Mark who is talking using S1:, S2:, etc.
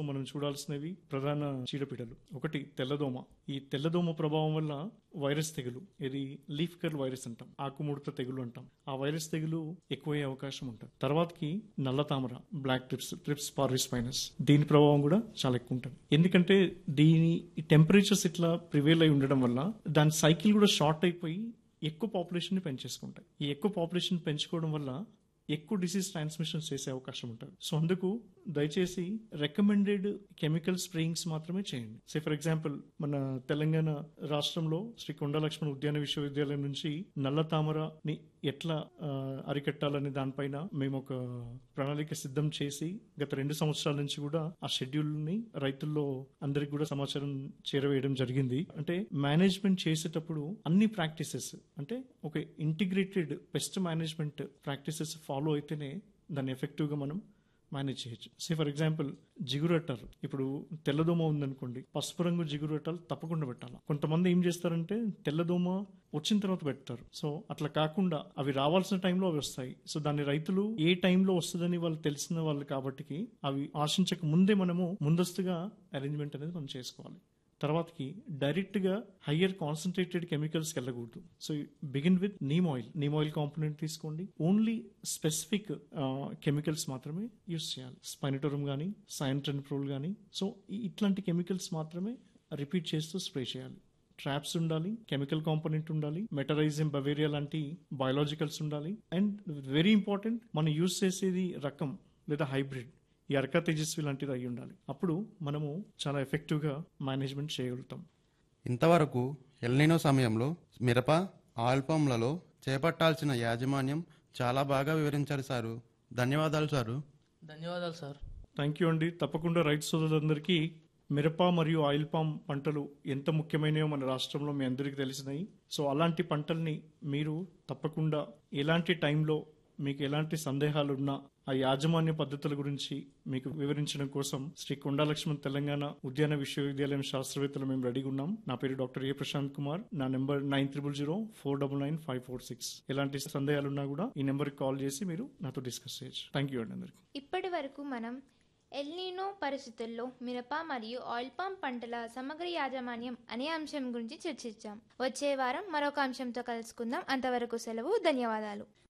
S1: మనం చూడాల్సినవి ప్రధాన చీడపీడలు ఒకటి తెల్లదోమ ఈ తెల్లదోమ ప్రభావం వల్ల వైరస్ తెగులు ఇది లీఫ్ కర్ల్ వైరస్ అంటాం ఆకుముడత తెగులు అంటాం ఆ వైరస్ తెగులు ఎక్కువయ్యే అవకాశం ఉంటుంది తర్వాతకి నల్ల తామర black thrips thrips parvispinus దీని ప్రభావం కూడా చాలా ఎక్కువ ఉంటుంది ఎందుకంటే దీని టెంపరేచర్స్ ఇట్లా ప్రివేల్ అయి ఉండడం వల్ల దాని సైకిల్ కూడా షార్ట్ అయిపోయి ఎక్కువ పాపులేషన్ ని పెంచేసుకుంటాయి ఈ ఎక్కువ పాపులేషన్ పెంచుకోవడం వల్ల ఎక్కువ డిసీజ్ ట్రాన్స్మిషన్ చేసే అవకాశం ఉంటుంది సో అందుకు దయచేసి రికమెండెడ్ కెమికల్ స్ప్రేయింగ్స్ మాత్రమే చేయండి సే ఫర్ ఎగ్జాంపుల్ మన తెలంగాణ రాష్ట్రంలో శ్రీ కొండ లక్ష్మణ ఉద్యాన విశ్వవిద్యాలయం నుంచి నల్ల తామరని ఎట్లా ఆ, అరికట్టాలనే దానిపైన మేము ఒక ప్రణాళిక సిద్ధం చేసి గత రెండు సంవత్సరాల నుంచి కూడా ఆ షెడ్యూల్ ని రైతుల్లో అందరికి కూడా సమాచారం చేరవేయడం జరిగింది అంటే మేనేజ్మెంట్ చేసేటప్పుడు అన్ని ప్రాక్టీసెస్ అంటే ఒక integrated pest management practices follow అయితేనే దాన్ని ఎఫెక్టివ్ గా మనం మేనేజ్ చేయొచ్చు సే ఫర్ ఎగ్జాంపుల్ జిగురు అట్టారు ఇప్పుడు తెల్లదోమ ఉందనుకోండి పసుపు రంగు జిగురు అట్టాలు తప్పకుండా పెట్టాలి కొంతమంది ఏం చేస్తారంటే తెల్లదోమ వచ్చిన తర్వాత పెడతారు సో అట్లా కాకుండా అవి రావాల్సిన టైంలో అవి వస్తాయి సో దాన్ని రైతులు ఏ టైంలో వస్తుందని వాళ్ళు తెలిసిన వాళ్ళు కాబట్టి అవి ఆశించక ముందే మనము ముందస్తుగా అరేంజ్మెంట్ అనేది మనం చేసుకోవాలి తర్వాతకి డైరెక్ట్ గా హయ్యర్ కాన్సన్ట్రేటెడ్ కెమికల్స్ వెళ్ళకూడదు so begin with neem oil neem oil component తీసుకోండి ఓన్లీ స్పెసిఫిక్ కెమికల్స్ మాత్రమే యూస్ చేయాలి స్పైనటోరం కానీ సైంట్రన్ప్రోల్ కానీ సో ఇట్లాంటి కెమికల్స్ మాత్రమే రిపీట్ చేస్తూ స్ప్రే చేయాలి ట్రాప్స్ ఉండాలి కెమికల్ కాంపోనెంట్ ఉండాలి మెటరైజియం బవేరియా లాంటి బయాలజికల్స్ ఉండాలి అండ్ వెరీ ఇంపార్టెంట్ మనం యూస్ చేసేది రకం లేదా హైబ్రిడ్ ఈ అర్కా తేజస్వి లాంటిది అయి ఉండాలి అప్పుడు మనము చాలా ఎఫెక్టివ్ గా మేనేజ్మెంట్ చేయగలుగుతాం
S2: ఇంతవరకు ఎల్నినో సమయంలో మిరప ఆయిల్ పంప్లలో చేపట్టాల్సిన యాజమాన్యం చాలా బాగా వివరించారు సారు ధన్యవాదాలు సారు
S3: ధన్యవాదాలు సార్
S1: థ్యాంక్ యూ అండి తప్పకుండా రైతు సోదరులందరికీ మిరప మరియు ఆయిల్ పామ్ పంటలు ఎంత ముఖ్యమైనవో మన రాష్ట్రంలో మీ అందరికీ తెలిసినాయి సో అలాంటి పంటల్ని మీరు తప్పకుండా ఎలాంటి టైంలో మీకు ఎలాంటి సందేహాలు ఉన్నా ఆ యాజమాన్య పద్ధతుల గురించి మీకు వివరించడం కోసం శ్రీ కొండా లక్ష్మణ్ తెలంగాణ ఉద్యాన విశ్వవిద్యాలయం శాస్త్రవేత్తలు మేము రెడీగా ఉన్నాం నా పేరు డాక్టర్ ఏ ప్రశాంత్ కుమార్ నా number nine triple zero four double nine five four six ఎలాంటి సందేహాలు ఉన్నా కూడా ఈ నెంబర్కి కాల్ చేసి మీరు నాతో డిస్కస్ చేయొచ్చు థ్యాంక్ యూ అండి అందరికీ
S4: ఇప్పటి వరకు మనం ఎల్నీనో పరిస్థితుల్లో మిరప మరియు ఆయిల్ పామ్ పంటల సమగ్ర యాజమాన్యం అనే అంశం గురించి చర్చించాం వచ్చే వారం మరొక అంశంతో కలుసుకుందాం అంతవరకు సెలవు ధన్యవాదాలు